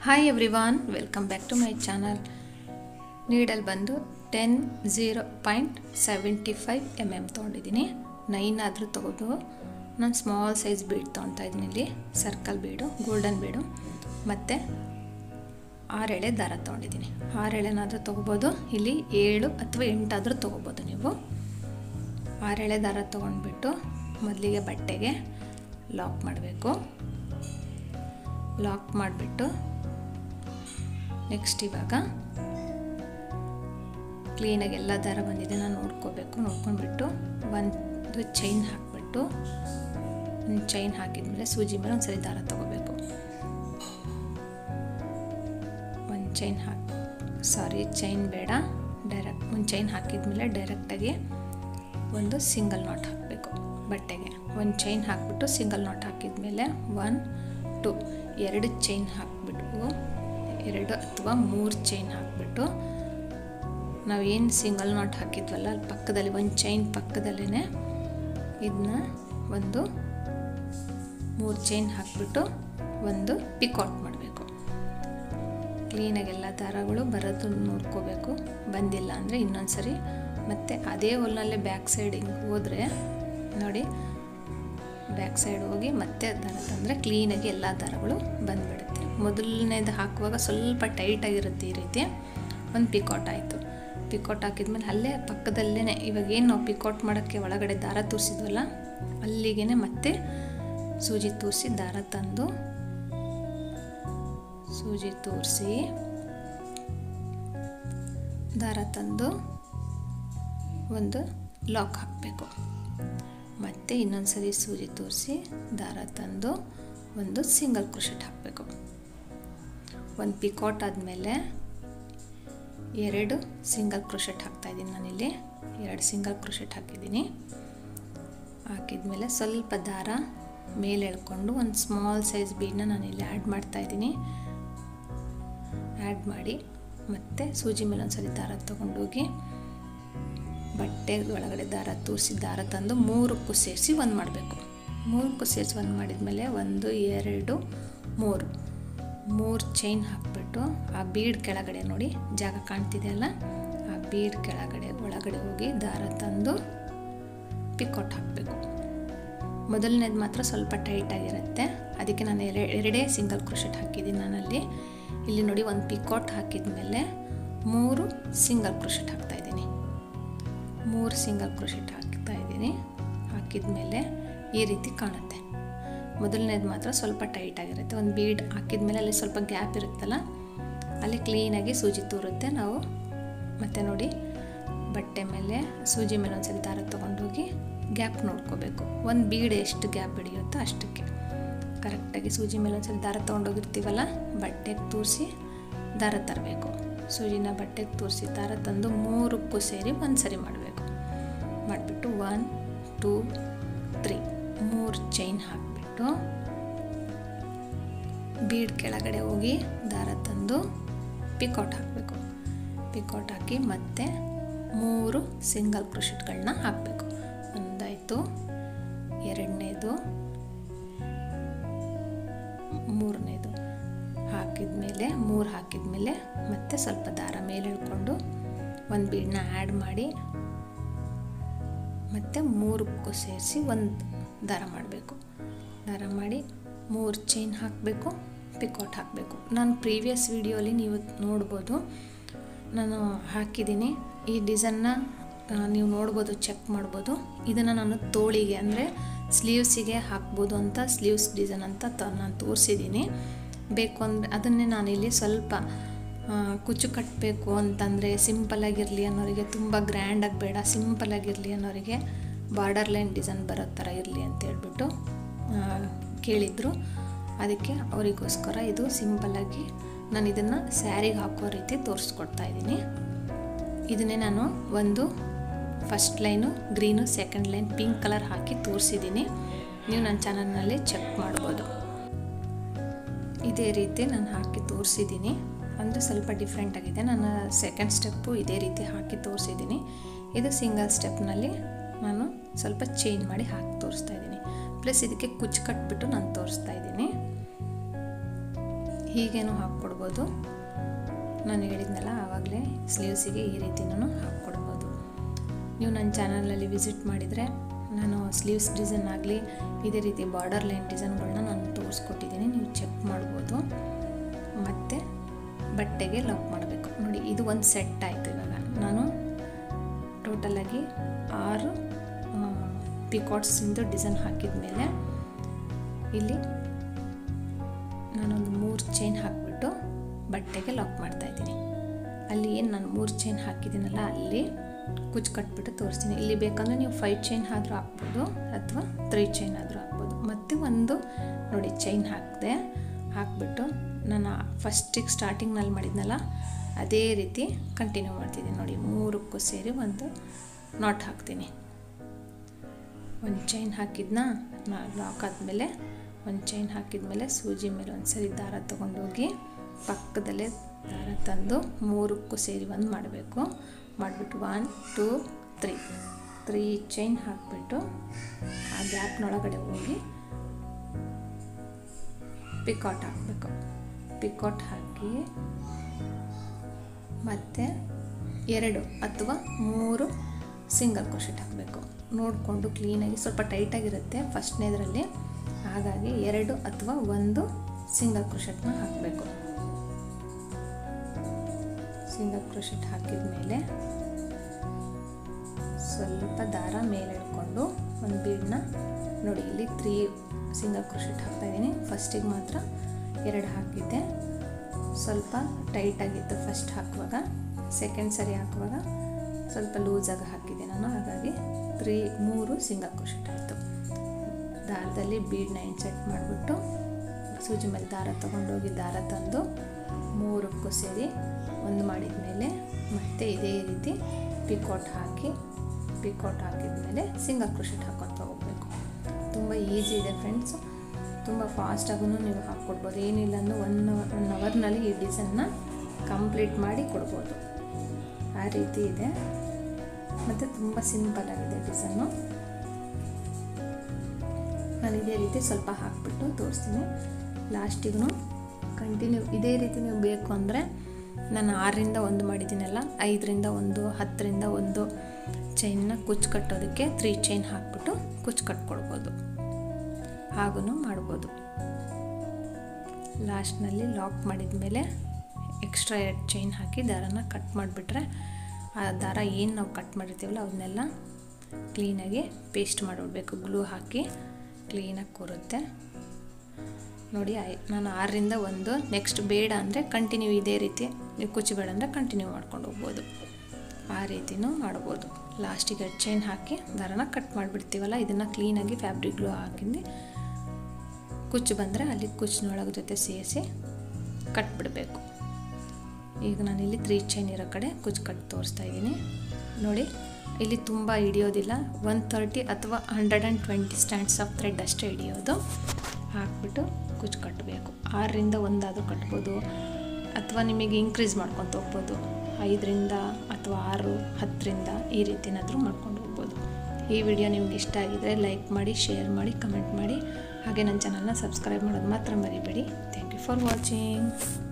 hi everyone welcome back to my channel needle ಬಂದು ten zero point seventy five M M ತೊಗೊಂಡಿದ್ದೀನಿ nine ಆದರೂ ತೊಗೋದು ನಾನು small size bead ತೊಗೊತಾ ಇದ್ದೀನಿ ಇಲ್ಲಿ ಸರ್ಕಲ್ ಬೀಡು ಗೋಲ್ಡನ್ ಬೀಡು ಮತ್ತು ಆರೆಳೆ ದಾರ ತೊಗೊಂಡಿದ್ದೀನಿ ಆರೆಳೆನಾದರೂ ತೊಗೋಬೋದು ಇಲ್ಲಿ ಏಳು ಅಥವಾ ಎಂಟಾದರೂ ತೊಗೋಬೋದು ನೀವು ಆರೆಳೆ ದಾರ ತೊಗೊಂಡ್ಬಿಟ್ಟು ಮೊದಲಿಗೆ ಬಟ್ಟೆಗೆ ಲಾಕ್ ಮಾಡಬೇಕು ಲಾಕ್ ಮಾಡಿಬಿಟ್ಟು ನೆಕ್ಸ್ಟ್ ಇವಾಗ ಕ್ಲೀನಾಗಿ ಎಲ್ಲ ದಾರ ಬಂದಿದೆ ನಾನು ನೋಡ್ಕೋಬೇಕು ನೋಡ್ಕೊಂಡ್ಬಿಟ್ಟು ಒಂದು ಚೈನ್ ಹಾಕಿಬಿಟ್ಟು ಒಂದು ಚೈನ್ ಹಾಕಿದ್ಮೇಲೆ ಸೂಜಿ ಮೇಲೆ ಒಂದು ಸರಿ ದಾರ ತೊಗೋಬೇಕು ಒಂದು ಚೈನ್ ಹಾಕಿ ಸಾರಿ ಚೈನ್ ಬೇಡ ಡೈರೆಕ್ಟ್ ಒಂದು ಚೈನ್ ಹಾಕಿದ್ಮೇಲೆ ಡೈರೆಕ್ಟಾಗಿ ಒಂದು ಸಿಂಗಲ್ ನಾಟ್ ಹಾಕಬೇಕು ಬಟ್ಟೆಗೆ ಒಂದು ಚೈನ್ ಹಾಕಿಬಿಟ್ಟು ಸಿಂಗಲ್ ನಾಟ್ ಹಾಕಿದ್ಮೇಲೆ ಒನ್ ಟು ಎರಡು ಚೈನ್ ಹಾಕಿಬಿಟ್ಟು ಎರಡು ಅಥವಾ ಮೂರು ಚೈನ್ ಹಾಕಿಬಿಟ್ಟು ನಾವೇನು ಸಿಂಗಲ್ ನಾಟ್ ಹಾಕಿದ್ವಲ್ಲ ಅಲ್ಲಿ ಪಕ್ಕದಲ್ಲಿ ಒಂದು ಚೈನ್ ಪಕ್ಕದಲ್ಲೇ ಇದನ್ನ ಒಂದು ಮೂರು ಚೈನ್ ಹಾಕಿಬಿಟ್ಟು ಒಂದು ಪಿಕೌಟ್ ಮಾಡಬೇಕು ಕ್ಲೀನಾಗಿ ಎಲ್ಲ ದಾರಗಳು ಬರೋದು ನೋಡ್ಕೋಬೇಕು ಬಂದಿಲ್ಲ ಅಂದರೆ ಇನ್ನೊಂದು ಸರಿ ಮತ್ತು ಅದೇ ಹೊಲಲ್ಲೇ ಬ್ಯಾಕ್ ಸೈಡ್ ಹಿಂಗೆ ಹೋದರೆ ನೋಡಿ ಬ್ಯಾಕ್ ಸೈಡ್ ಹೋಗಿ ಮತ್ತೆ ದಾರ ತಂದರೆ ಕ್ಲೀನಾಗಿ ಎಲ್ಲ ದಾರಗಳು ಬಂದುಬಿಡುತ್ತೆ ಮೊದಲನೇದು ಹಾಕುವಾಗ ಸ್ವಲ್ಪ ಟೈಟಾಗಿರುತ್ತೆ ಈ ರೀತಿ ಒಂದು ಪಿಕೌಟ್ ಆಯಿತು ಪಿಕೌಟ್ ಹಾಕಿದ್ಮೇಲೆ ಅಲ್ಲೇ ಪಕ್ಕದಲ್ಲೇ ಇವಾಗ ಏನು ನಾವು ಪಿಕೌಟ್ ಮಾಡೋಕ್ಕೆ ಒಳಗಡೆ ದಾರ ತೂರಿಸಿದ್ವಲ್ಲ ಅಲ್ಲಿಗೆ ಮತ್ತೆ ಸೂಜಿ ತೂರಿಸಿ ದಾರ ತಂದು ಸೂಜಿ ತೂರಿಸಿ ದಾರ ತಂದು ಒಂದು ಲಾಕ್ ಹಾಕಬೇಕು ಮತ್ತು ಇನ್ನೊಂದು ಸರಿ ಸೂಜಿ ತೋರಿಸಿ ದಾರ ತಂದು ಒಂದು ಸಿಂಗಲ್ ಕ್ರೋಶೆಟ್ ಹಾಕಬೇಕು ಒಂದು ಪಿಕೌಟ್ ಆದಮೇಲೆ ಎರಡು ಸಿಂಗಲ್ ಕ್ರೋಶೆಟ್ ಹಾಕ್ತಾಯಿದ್ದೀನಿ ನಾನಿಲ್ಲಿ ಎರಡು ಸಿಂಗಲ್ ಕ್ರೋಶೆಟ್ ಹಾಕಿದ್ದೀನಿ ಹಾಕಿದ್ಮೇಲೆ ಸ್ವಲ್ಪ ದಾರ ಮೇಲೆ ಎಳ್ಕೊಂಡು ಒಂದು ಸ್ಮಾಲ್ ಸೈಜ್ ಬೀಡನ್ನ ನಾನಿಲ್ಲಿ ಆ್ಯಡ್ ಮಾಡ್ತಾಯಿದ್ದೀನಿ ಆ್ಯಡ್ ಮಾಡಿ ಮತ್ತು ಸೂಜಿ ಮೇಲೆ ಒಂದು ಸರಿ ದಾರ ತೊಗೊಂಡೋಗಿ ಬಟ್ಟೆ ಒಳಗಡೆ ದಾರ ತೂರಿಸಿ ದಾರ ತಂದು ಮೂರಕ್ಕೂ ಸೇರಿಸಿ ಒಂದು ಮಾಡಬೇಕು ಮೂರಕ್ಕೂ ಸೇರಿಸಿ ಒಂದು ಮಾಡಿದ್ಮೇಲೆ ಒಂದು ಎರಡು ಮೂರು ಮೂರು ಚೈನ್ ಹಾಕ್ಬಿಟ್ಟು ಆ ಬೀಡ್ ಕೆಳಗಡೆ ನೋಡಿ ಜಾಗ ಕಾಣ್ತಿದೆಯಲ್ಲ ಆ ಬೀಡ್ ಕೆಳಗಡೆ ಒಳಗಡೆ ಹೋಗಿ ದಾರ ತಂದು ಪಿಕೌಟ್ ಹಾಕಬೇಕು ಮೊದಲನೇದು ಮಾತ್ರ ಸ್ವಲ್ಪ ಟೈಟಾಗಿರುತ್ತೆ ಅದಕ್ಕೆ ನಾನು ಎರೆ ಎರಡೇ ಸಿಂಗಲ್ ಕ್ರೋಶೆಟ್ ಹಾಕಿದ್ದೀನಿ ನಾನಲ್ಲಿ ಇಲ್ಲಿ ನೋಡಿ ಒಂದು ಪಿಕೌಟ್ ಹಾಕಿದ ಮೇಲೆ ಮೂರು ಸಿಂಗಲ್ ಕ್ರೋಶೆಟ್ ಹಾಕ್ತಾಯಿದ್ದೀನಿ ಮೂರು ಸಿಂಗಲ್ ಕ್ರೋಶೆಟ್ ಹಾಕ್ತಾ ಇದ್ದೀನಿ ಹಾಕಿದ ಮೇಲೆ ಈ ರೀತಿ ಕಾಣುತ್ತೆ ಮೊದಲನೇದು ಮಾತ್ರ ಸ್ವಲ್ಪ ಟೈಟಾಗಿರುತ್ತೆ ಒಂದು ಬೀಡ್ ಹಾಕಿದ ಮೇಲೆ ಅಲ್ಲಿ ಸ್ವಲ್ಪ ಗ್ಯಾಪ್ ಇರುತ್ತಲ್ಲ ಅಲ್ಲಿ ಕ್ಲೀನಾಗಿ ಸೂಜಿ ತೂರುತ್ತೆ ನಾವು ಮತ್ತೆ ನೋಡಿ ಬಟ್ಟೆ ಮೇಲೆ ಸೂಜಿ ಮೇಲೆ ಒಂದ್ಸರಿ ದಾರ ತೊಗೊಂಡೋಗಿ ಗ್ಯಾಪ್ ನೋಡ್ಕೋಬೇಕು ಒಂದು ಬೀಡ್ ಎಷ್ಟು ಗ್ಯಾಪ್ ಹಿಡಿಯುತ್ತೋ ಅಷ್ಟಕ್ಕೆ ಕರೆಕ್ಟಾಗಿ ಸೂಜಿ ಮೇಲೆ ಒಂದ್ಸರಿ ದಾರ ತೊಗೊಂಡೋಗಿರ್ತೀವಲ್ಲ ಬಟ್ಟೆಗೆ ತೂರಿಸಿ ದಾರ ತರಬೇಕು ಸೂಜಿನ ಬಟ್ಟೆಗೆ ತೂರಿಸಿ ದಾರ ತಂದು ಮೂರಕ್ಕೂ ಸೇರಿ ಒಂದು ಸರಿ ಮಾಡಬೇಕು ಮಾಡಿಬಿಟ್ಟು ಒನ್ ಟೂ ತ್ರೀ ಮೂರು ಚೈನ್ ಹಾಕಿಬಿಟ್ಟು ಬೀಡ್ ಕೆಳಗಡೆ ಹೋಗಿ ದಾರ ತಂದು ಪಿಕೌಟ್ ಹಾಕಬೇಕು ಪಿಕೌಟ್ ಹಾಕಿ ಮತ್ತೆ ಮೂರು ಸಿಂಗಲ್ ಕ್ರೋಶೆಟ್ಗಳನ್ನ ಹಾಕಬೇಕು ಒಂದಾಯಿತು ಎರಡನೇದು ಮೂರನೇದು ಹಾಕಿದ ಮೇಲೆ ಮೂರು ಹಾಕಿದ ಮೇಲೆ ಮತ್ತೆ ಸ್ವಲ್ಪ ದಾರ ಮೇಲೆ ಇಳ್ಕೊಂಡು ಒಂದು ಬೀಡನ್ನ ಆ್ಯಡ್ ಮಾಡಿ ಮತ್ತು ಮೂರಕ್ಕೂ ಸೇರಿಸಿ ಒಂದು ದಾರ ಮಾಡಬೇಕು ದಾರ ಮಾಡಿ ಮೂರು ಚೈನ್ ಹಾಕಬೇಕು ಪಿಕೌಟ್ ಹಾಕಬೇಕು ನಾನು ಪ್ರೀವಿಯಸ್ ವಿಡಿಯೋಲಿ ನೀವು ನೋಡ್ಬೋದು ನಾನು ಹಾಕಿದ್ದೀನಿ ಈ ಡಿಸೈನ್ನ ನೀವು ನೋಡ್ಬೋದು ಚೆಕ್ ಮಾಡ್ಬೋದು ಇದನ್ನು ನಾನು ತೋಳಿಗೆ ಅಂದರೆ ಸ್ಲೀವ್ಸಿಗೆ ಹಾಕ್ಬೋದು ಅಂತ ಸ್ಲೀವ್ಸ್ ಡಿಸೈನ್ ಅಂತ ತ ನಾನು ತೋರಿಸಿದ್ದೀನಿ ಬೇಕು ಅಂದರೆ ಅದನ್ನೇ ನಾನಿಲ್ಲಿ ಸ್ವಲ್ಪ ಕುಚ್ಚು ಕಟ್ಟಬೇಕು ಅಂತಂದರೆ ಸಿಂಪಲಾಗಿರಲಿ ಅನ್ನೋರಿಗೆ ತುಂಬ ಗ್ರ್ಯಾಂಡಾಗಿ ಬೇಡ ಸಿಂಪಲಾಗಿರಲಿ ಅನ್ನೋರಿಗೆ ಬಾರ್ಡರ್ ಲೈನ್ ಡಿಸೈನ್ ಬರೋ ಥರ ಇರಲಿ ಅಂತ ಹೇಳ್ಬಿಟ್ಟು ಕೇಳಿದರು ಅದಕ್ಕೆ ಅವರಿಗೋಸ್ಕರ ಇದು ಸಿಂಪಲ್ಲಾಗಿ ನಾನು ಇದನ್ನು ಸ್ಯಾರಿಗೆ ಹಾಕೋ ರೀತಿ ತೋರಿಸ್ಕೊಡ್ತಾ ಇದ್ದೀನಿ ಇದನ್ನೇ ನಾನು ಒಂದು first line green second line pink colour ಹಾಕಿ ತೋರಿಸಿದ್ದೀನಿ ನೀವು ನನ್ನ ಚಾನಲ್ನಲ್ಲಿ ಚೆಕ್ ಮಾಡ್ಬೋದು ಇದೇ ರೀತಿ ನಾನು ಹಾಕಿ ತೋರಿಸಿದ್ದೀನಿ ಅಂದರೆ ಸ್ವಲ್ಪ ಡಿಫ್ರೆಂಟ್ ಆಗಿದೆ ನನ್ನ ಸೆಕೆಂಡ್ ಸ್ಟೆಪ್ಪು ಇದೇ ರೀತಿ ಹಾಕಿ ತೋರಿಸಿದ್ದೀನಿ ಇದು ಸಿಂಗಲ್ ಸ್ಟೆಪ್ನಲ್ಲಿ ನಾನು ಸ್ವಲ್ಪ ಚೇಂಜ್ ಮಾಡಿ ಹಾಕಿ ತೋರಿಸ್ತಾ ಇದ್ದೀನಿ ಪ್ಲಸ್ ಇದಕ್ಕೆ ಕುಚ್ಚು ಕಟ್ಬಿಟ್ಟು ನಾನು ತೋರಿಸ್ತಾ ಇದ್ದೀನಿ ಹೀಗೇನು ಹಾಕ್ಕೊಡ್ಬೋದು ನಾನು ಹೇಳಿದ್ನಲ್ಲ ಆವಾಗಲೇ ಸ್ಲೀವ್ಸಿಗೆ ಈ ರೀತಿನೂ ಹಾಕ್ಕೊಡ್ಬೋದು ನೀವು ನನ್ನ ಚಾನಲಲ್ಲಿ ವಿಸಿಟ್ ಮಾಡಿದರೆ ನಾನು ಸ್ಲೀವ್ಸ್ ಡಿಸೈನ್ ಆಗಲಿ ಇದೇ ರೀತಿ ಬಾರ್ಡರ್ ಲೈನ್ ಡಿಸೈನ್ಗಳನ್ನ ನಾನು ತೋರಿಸ್ಕೊಟ್ಟಿದ್ದೀನಿ ನೀವು ಚೆಕ್ ಮಾಡ್ಬೋದು ಮತ್ತು ಬಟ್ಟೆಗೆ ಲಾಕ್ ಮಾಡಬೇಕು ನೋಡಿ ಇದು ಒಂದು ಸೆಟ್ ಆಯಿತು ಇವಾಗ ನಾನು ಟೋಟಲಾಗಿ ಆರು ಪಿಕಾಟ್ಸಿಂದು ಡಿಸೈನ್ ಹಾಕಿದ ಮೇಲೆ ಇಲ್ಲಿ ನಾನೊಂದು ಮೂರು ಚೈನ್ ಹಾಕಿಬಿಟ್ಟು ಬಟ್ಟೆಗೆ ಲಾಕ್ ಮಾಡ್ತಾಯಿದ್ದೀನಿ ಅಲ್ಲಿ ಏನು ನಾನು ಮೂರು ಚೈನ್ ಹಾಕಿದ್ದೀನಲ್ಲ ಅಲ್ಲಿ ಕುಚ್ಚು ಕಟ್ಬಿಟ್ಟು ತೋರಿಸ್ತೀನಿ ಇಲ್ಲಿ ಬೇಕಂದರೆ ನೀವು ಫೈವ್ ಚೈನ್ ಆದರೂ ಹಾಕ್ಬೋದು ಅಥವಾ ತ್ರೀ ಚೈನ್ ಆದರೂ ಹಾಕ್ಬೋದು ಮತ್ತು ಒಂದು ನೋಡಿ ಚೈನ್ ಹಾಕಿದೆ ಹಾಕ್ಬಿಟ್ಟು ನಾನು ಫಸ್ಟಿಗೆ ಸ್ಟಾರ್ಟಿಂಗ್ನಲ್ಲಿ ಮಾಡಿದ್ನಲ್ಲ ಅದೇ ರೀತಿ ಕಂಟಿನ್ಯೂ ಮಾಡ್ತಿದ್ದೀನಿ ನೋಡಿ ಮೂರಕ್ಕೂ ಸೇರಿ ಒಂದು ನಾಟ್ ಹಾಕ್ತೀನಿ ಒಂದು ಚೈನ್ ಹಾಕಿದ್ನ ಲಾಕ್ ಆದಮೇಲೆ ಒಂದು ಚೈನ್ ಹಾಕಿದ್ಮೇಲೆ ಸೂಜಿ ಮೇಲೆ ಒಂದು ಸರಿ ದಾರ ತೊಗೊಂಡೋಗಿ ಪಕ್ಕದಲ್ಲೇ ದಾರ ತಂದು ಮೂರಕ್ಕೂ ಸೇರಿ ಒಂದು ಮಾಡಬೇಕು ಮಾಡಿಬಿಟ್ಟು one two three three chain ಹಾಕಿಬಿಟ್ಟು ಆ ಗ್ಯಾಪ್ನೊಳಗಡೆ ಹೋಗಿ ಪಿಕಾಟ್ ಹಾಕಬೇಕು ಪಿಕಾಟ್ ಹಾಕಿ ಮತ್ತು ಎರಡು ಅಥವಾ ಮೂರು ಸಿಂಗಲ್ ಕ್ರೋಶೆಟ್ ಹಾಕಬೇಕು ನೋಡಿಕೊಂಡು ಕ್ಲೀನಾಗಿ ಸ್ವಲ್ಪ ಟೈಟಾಗಿರುತ್ತೆ ಫಸ್ಟ್ನೇದರಲ್ಲಿ ಹಾಗಾಗಿ ಎರಡು ಅಥವಾ ಒಂದು ಸಿಂಗಲ್ ಕ್ರೋಶೆಟ್ನ ಹಾಕಬೇಕು ಸಿಂಗಲ್ ಕ್ರೋಶೆಟ್ ಹಾಕಿದ ಮೇಲೆ ಸ್ವಲ್ಪ ದಾರ ಮೇಲೆ ಇಟ್ಕೊಂಡು ಒಂದು ಬೀಡನ್ನ ನೋಡಿ ಇಲ್ಲಿ ತ್ರೀ ಸಿಂಗಲ್ ಕ್ರೋಶೆಟ್ ಹಾಕ್ತಾಯಿದ್ದೀನಿ ಫಸ್ಟಿಗೆ ಮಾತ್ರ ಎರಡು ಹಾಕಿದ್ದೆ ಸ್ವಲ್ಪ ಟೈಟಾಗಿತ್ತು ಫಸ್ಟ್ ಹಾಕುವಾಗ ಸೆಕೆಂಡ್ ಸರಿ ಹಾಕುವಾಗ ಸ್ವಲ್ಪ ಲೂಸಾಗಿ ಹಾಕಿದ್ದೆ ನಾನು ಹಾಗಾಗಿ ತ್ರೀ ಮೂರು ಸಿಂಗಲ್ ಕ್ರೋಶೆಟ್ ಆಯಿತು ದಾರದಲ್ಲಿ ಬೀಡನ್ನ ಇನ್ಸೆಟ್ ಮಾಡಿಬಿಟ್ಟು ಸೂಜಿ ಮೇಲೆ ದಾರ ತೊಗೊಂಡೋಗಿ ದಾರ ತಂದು ಮೂರಕ್ಕೂ ಸೇರಿ ಒಂದು ಮಾಡಿದ ಮೇಲೆ ಮತ್ತೆ ಇದೇ ರೀತಿ ಪಿಕಾಟ್ ಹಾಕಿ ಪಿಕಾಟ್ ಹಾಕಿದ ಮೇಲೆ ಸಿಂಗಲ್ ಕ್ರೋಶೆಟ್ ಹಾಕೊತಾ ಹೋಗಬೇಕು ತುಂಬ ಈಸಿ ಇದೆ ಫ್ರೆಂಡ್ಸು ತುಂಬ ಫಾಸ್ಟಾಗೂ ನೀವು ಹಾಕ್ಕೊಡ್ಬೋದು ಏನಿಲ್ಲ ಅಂದರೂ ಒನ್ ಒನ್ ಅವರ್ನಲ್ಲಿ ಈ ಡಿಸೈನ್ನ ಕಂಪ್ಲೀಟ್ ಮಾಡಿ ಕೊಡ್ಬೋದು ಆ ರೀತಿ ಇದೆ ಮತ್ತು ತುಂಬ ಸಿಂಪಲ್ ಆಗಿದೆ ಡಿಸೈನು ನಾನು ಇದೇ ರೀತಿ ಸ್ವಲ್ಪ ಹಾಕ್ಬಿಟ್ಟು ತೋರಿಸ್ತೀನಿ ಲಾಸ್ಟಿಗೂ ಕಂಟಿನ್ಯೂ ಇದೇ ರೀತಿ ನೀವು ಬೇಕು ಅಂದರೆ ನಾನು ಆರರಿಂದ ಒಂದು ಮಾಡಿದ್ದೀನಲ್ಲ ಐದರಿಂದ ಒಂದು ಹತ್ತರಿಂದ ಒಂದು ಚೈನ್ನ ಕುಚ್ಚು ಕಟ್ಟೋದಕ್ಕೆ ತ್ರೀ ಚೈನ್ ಹಾಕ್ಬಿಟ್ಟು ಕುಚ್ಚು ಕಟ್ಕೊಡ್ಬೋದು ಹಾಗೂ ಮಾಡ್ಬೋದು ಲಾಸ್ಟ್ನಲ್ಲಿ ಲಾಕ್ ಮಾಡಿದ ಮೇಲೆ ಎಕ್ಸ್ಟ್ರಾ ಎರಡು ಚೈನ್ ಹಾಕಿ ದಾರನ ಕಟ್ ಮಾಡಿಬಿಟ್ರೆ ಆ ದಾರ ಏನು ನಾವು ಕಟ್ ಮಾಡಿರ್ತೀವಲ್ಲ ಅವನ್ನೆಲ್ಲ ಕ್ಲೀನಾಗಿ ಪೇಸ್ಟ್ ಮಾಡಿಬಿಡ್ಬೇಕು ಗ್ಲೂ ಹಾಕಿ ಕ್ಲೀನಾಗಿ ಕೂರುತ್ತೆ ನೋಡಿ ಆಯ್ ನಾನು ಆರರಿಂದ ಒಂದು ನೆಕ್ಸ್ಟ್ ಬೇಡ ಅಂದರೆ ಕಂಟಿನ್ಯೂ ಇದೇ ರೀತಿ ನೀವು ಕುಚ್ಚು ಬೇಡ ಅಂದರೆ ಕಂಟಿನ್ಯೂ ಮಾಡ್ಕೊಂಡು ಹೋಗ್ಬೋದು ಆ ರೀತಿನೂ ಮಾಡ್ಬೋದು ಲಾಸ್ಟಿಗೆ ಎರಡು ಚೈನ್ ಹಾಕಿ ದಾರನ ಕಟ್ ಮಾಡಿಬಿಡ್ತೀವಲ್ಲ ಇದನ್ನು ಕ್ಲೀನಾಗಿ ಫ್ಯಾಬ್ರಿಕ್ ಗ್ಲೂ ಹಾಕಿಂದು ಕುಚ್ಚು ಬಂದರೆ ಅಲ್ಲಿ ಕುಚ್ಚಿನೊಳಗೆ ಜೊತೆ ಸೇರಿಸಿ ಕಟ್ಬಿಡಬೇಕು ಈಗ ನಾನಿಲ್ಲಿ ತ್ರೀ ಚೈನ್ ಇರೋ ಕಡೆ ಕುಚ್ಚು ಕಟ್ ತೋರಿಸ್ತಾ ಇದ್ದೀನಿ ನೋಡಿ ಇಲ್ಲಿ ತುಂಬ ಹಿಡಿಯೋದಿಲ್ಲ ಒನ್ ತರ್ಟಿ ಅಥವಾ hundred and twenty strands of thread ಅಷ್ಟೇ ಹಿಡಿಯೋದು ಹಾಕ್ಬಿಟ್ಟು ಕುಚ್ಚು ಕಟ್ಟಬೇಕು ಆರರಿಂದ ಒಂದಾದರೂ ಕಟ್ಬೋದು ಅಥವಾ ನಿಮಗೆ ಇನ್ಕ್ರೀಸ್ ಮಾಡ್ಕೊತ ಹೋಗ್ಬೋದು ಐದರಿಂದ ಅಥವಾ ಆರು ಹತ್ತರಿಂದ ಈ ರೀತಿನಾದರೂ ಮಾಡ್ಕೊಂಡು ಹೋಗ್ಬೋದು ಈ ವಿಡಿಯೋ ನಿಮ್ಗೆ ಇಷ್ಟ ಆಗಿದರೆ ಲೈಕ್ ಮಾಡಿ ಶೇರ್ ಮಾಡಿ ಕಮೆಂಟ್ ಮಾಡಿ ಹಾಗೆ ನನ್ನ ಚಾನಲ್ನ ಸಬ್ಸ್ಕ್ರೈಬ್ ಮಾಡೋದು ಮಾತ್ರ ಮರಿಬೇಡಿ ಥ್ಯಾಂಕ್ ಯು ಫಾರ್ ವಾಚಿಂಗ್